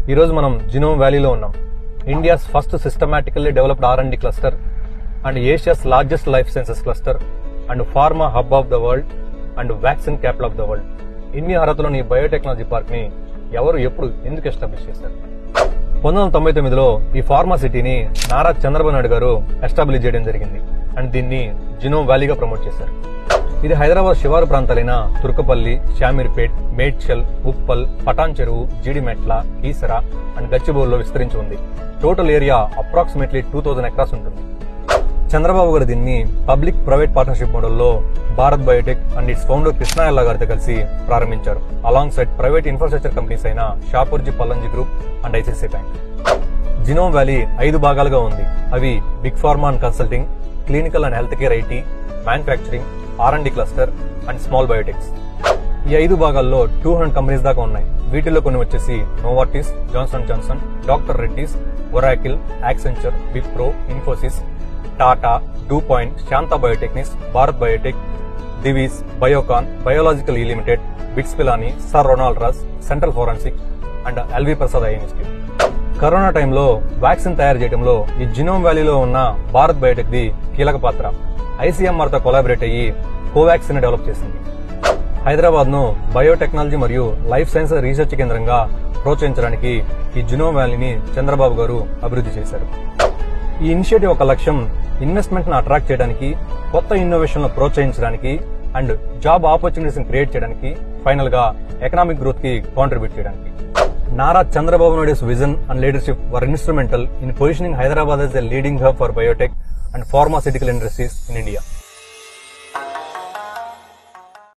ఈరోజు మనం జినోమ్ వ్యాలీలో ఉన్నాం India's first systematically developed R and cluster and Asia's largest life sciences cluster and pharma hub of the world and vaccine capital of the world ఇన్ని అర్హతలోని ఈ biotechnology park ని ఎవరు ఎప్పుడు ఎందుకు ఎస్టాబ్లిష్ చేశారు పంతొమ్మిది వందల తొంభై తొమ్మిదిలో ఈ ఫార్మా సిటీని నారా చంద్రబాబు నాయుడు గారు ఎస్టాబ్లిష్ చేయడం జరిగింది అండ్ దీన్ని జినోమ్ వ్యాలీగా ప్రమోట్ చేశారు ఇది హైదరాబాద్ శివారు ప్రాంతాలైన తుర్కపల్లి షామీర్పేట్ మేడ్చల్ ఉప్పల్ పటాన్ చెరువు జీడిమెట్ల కీసర అండ్ గచ్చిబౌలిలో విస్తరించి ఉంది total area approximately two thousand acres ఉంటుంది చంద్రబాబు గారు దీన్ని పబ్లిక్ ప్రైవేట్ పార్ట్నర్షిప్ మోడల్లో Bharat biotech and its founder Krishna Ella గారితో కలిసి ప్రారంభించారు along side private infrastructure companies అయిన Shapoorji Pallonji group and ICICI bank genome valley ఐదు భాగాలుగా ఉంది అవి big pharma and consulting clinical and health care IT manufacturing R and cluster and small biotechs ఈ ఐదు భాగాల్లో టూ హండ్రెడ్ కంపెనీస్ దాకా ఉన్నాయి వీటిల్లో కొన్ని వచ్చేసి Novartis Johnson Johnson doctor Reddy's Oracle Accenture Wipro Infosys Tata DuPont Shantha biotechnics Bharat biotech Divi's Biocon biological E limited BITS Pilani sir Ronald Ross central forensic and LV Prasad eye institute corona టైంలో vaccine తయారు చేయడంలో ఈ జినోమ్ వ్యాలీలో ఉన్న భారత్ బయోటెక్ ది కీలక పాత్ర ఐసీఎంఆర్ తో కొలాబరేట్ అయ్యి కోవాక్సిన్ డెవలప్ చేసింది హైదరాబాద్ ను బయోటెక్నాలజీ మరియు లైఫ్ సైన్స్ రీసెర్చ్ కేంద్రంగా ప్రోత్సహించడానికి ఈ జినోమ్ వ్యాలీని చంద్రబాబు గారు అభివృద్ధి చేశారు ఈ ఇనిషియేటివ్ ఒక లక్ష్యం ఇన్వెస్ట్మెంట్ ను అట్రాక్ట్ చేయడానికి కొత్త ఇన్నోవేషన్ ప్రోత్సహించడానికి అండ్ జాబ్ ఆపర్చునిటీస్ క్రియేట్ చేయడానికి ఫైనల్ గా ఎకనామిక్ గ్రోత్ కి కాంట్రిబ్యూట్ చేయడానికి Nara Chandrababu Naidu's vision and leadership were instrumental in positioning Hyderabad as a leading hub for biotech and pharmaceutical industries in India.